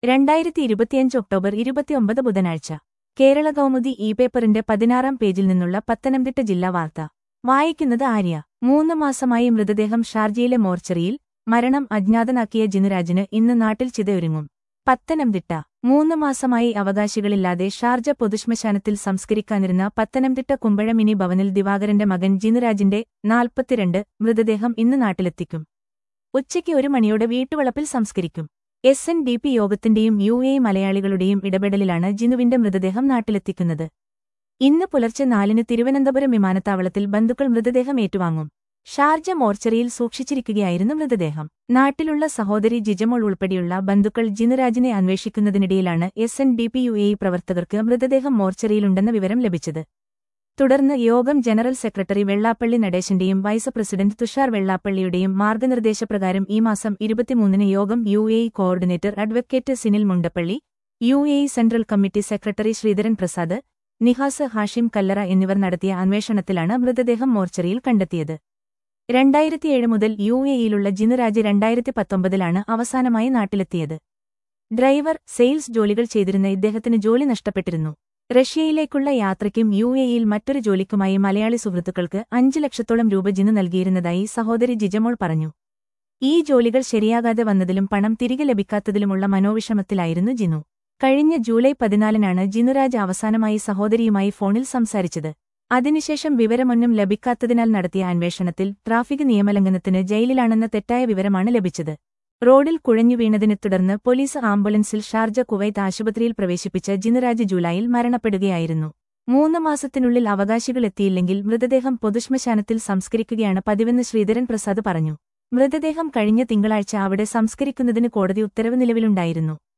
രണ്ടായിരത്തി ഇരുപത്തിയഞ്ച് ഒക്ടോബർ ഇരുപത്തിയൊമ്പത് ബുധനാഴ്ച കേരള കൗമുദി ഇ പേപ്പറിന്റെ പതിനാറാം പേജിൽ നിന്നുള്ള പത്തനംതിട്ട ജില്ലാ വാർത്ത വായിക്കുന്നത് ആര്യ മൂന്ന് മാസമായി മൃതദേഹം ഷാർജയിലെ മോർച്ചറിയിൽ മരണം അജ്ഞാതനാക്കിയ ജിനുരാജിന് ഇന്ന് നാട്ടിൽ ചിതയൊരുങ്ങും പത്തനംതിട്ട മൂന്ന് മാസമായി അവകാശികളില്ലാതെ ഷാർജ പൊതുശ്മശാനത്തിൽ സംസ്കരിക്കാനിരുന്ന പത്തനംതിട്ട കുമ്പഴമിനി ഭവനിൽ ദിവാകരന്റെ മകൻ ജിനുരാജിന്റെ നാൽപ്പത്തിരണ്ട് മൃതദേഹം ഇന്ന് നാട്ടിലെത്തിക്കും ഉച്ചയ്ക്ക് ഒരു മണിയോടെ വീട്ടുവളപ്പിൽ സംസ്കരിക്കും എസ് എൻ ഡി പി യോഗത്തിന്റെയും യു എ മലയാളികളുടെയും ഇടപെടലിലാണ് ജിനുവിന്റെ മൃതദേഹം നാട്ടിലെത്തിക്കുന്നത് ഇന്ന് പുലർച്ചെ നാലിന് തിരുവനന്തപുരം വിമാനത്താവളത്തിൽ ബന്ധുക്കൾ മൃതദേഹം ഏറ്റുവാങ്ങും ഷാർജ മോർച്ചറിയിൽ സൂക്ഷിച്ചിരിക്കുകയായിരുന്നു മൃതദേഹം നാട്ടിലുള്ള സഹോദരി ജിജമോൾ ഉൾപ്പെടെയുള്ള ബന്ധുക്കൾ ജിനുരാജിനെ അന്വേഷിക്കുന്നതിനിടയിലാണ് S N D P U A പ്രവർത്തകർക്ക് മൃതദേഹം മോർച്ചറിയിലുണ്ടെന്ന വിവരം ലഭിച്ചത് തുടർന്ന് യോഗം ജനറൽ സെക്രട്ടറി വെള്ളാപ്പള്ളി നടേശന്റെയും വൈസ് പ്രസിഡന്റ് തുഷാർ വെള്ളാപ്പള്ളിയുടെയും മാർഗനിർദ്ദേശപ്രകാരം ഈ മാസം ഇരുപത്തിമൂന്നിന് യോഗം U A coordinator advocate Sinil Mundappally U A central committee secretary Sreedharan Prasad Nihas Hashim Kallara എന്നിവർ നടത്തിയ അന്വേഷണത്തിലാണ് മൃതദേഹം മോർച്ചറിയിൽ കണ്ടെത്തിയത് രണ്ടായിരത്തിയേഴ് മുതൽ യു എയിലുള്ള ജിനുരാജ് രണ്ടായിരത്തി പത്തൊമ്പതിലാണ് അവസാനമായി നാട്ടിലെത്തിയത് ഡ്രൈവർ സെയിൽസ് ജോലികൾ ചെയ്തിരുന്ന ഇദ്ദേഹത്തിന് ജോലി നഷ്ടപ്പെട്ടിരുന്നു റഷ്യയിലേക്കുള്ള യാത്രയ്ക്കും യു എയിൽ മറ്റൊരു ജോലിക്കുമായി മലയാളി സുഹൃത്തുക്കൾക്ക് അഞ്ച് ലക്ഷത്തോളം രൂപ ജിനു നൽകിയിരുന്നതായി സഹോദരി ജിജമോൾ പറഞ്ഞു ഈ ജോലികൾ ശരിയാകാതെ വന്നതിലും പണം തിരികെ ലഭിക്കാത്തതിലുമുള്ള മനോവിഷമത്തിലായിരുന്നു ജിനു കഴിഞ്ഞ ജൂലൈ പതിനാലിനാണ് ജിനുരാജ് അവസാനമായി സഹോദരിയുമായി ഫോണിൽ സംസാരിച്ചത് അതിനുശേഷം വിവരമൊന്നും ലഭിക്കാത്തതിനാൽ നടത്തിയ അന്വേഷണത്തിൽ ട്രാഫിക് നിയമലംഘനത്തിന് ജയിലിലാണെന്ന തെറ്റായ വിവരമാണ് ലഭിച്ചത് റോഡിൽ കുഴഞ്ഞു വീണതിനെ തുടർന്ന് പോലീസ് ആംബുലൻസിൽ ഷാർജ കുവൈത്ത് ആശുപത്രിയിൽ പ്രവേശിപ്പിച്ച ജിനുരാജ് ജൂലൈയിൽ മരണപ്പെടുകയായിരുന്നു മൂന്ന് മാസത്തിനുള്ളിൽ അവകാശികൾ എത്തിയില്ലെങ്കിൽ മൃതദേഹം പൊതുശ്മശാനത്തിൽ സംസ്കരിക്കുകയാണ് പതിവെന്ന് ശ്രീധരൻ പ്രസാദ് പറഞ്ഞു മൃതദേഹം കഴിഞ്ഞ തിങ്കളാഴ്ച അവിടെ സംസ്കരിക്കുന്നതിന് കോടതി ഉത്തരവ് നിലവിലുണ്ടായിരുന്നു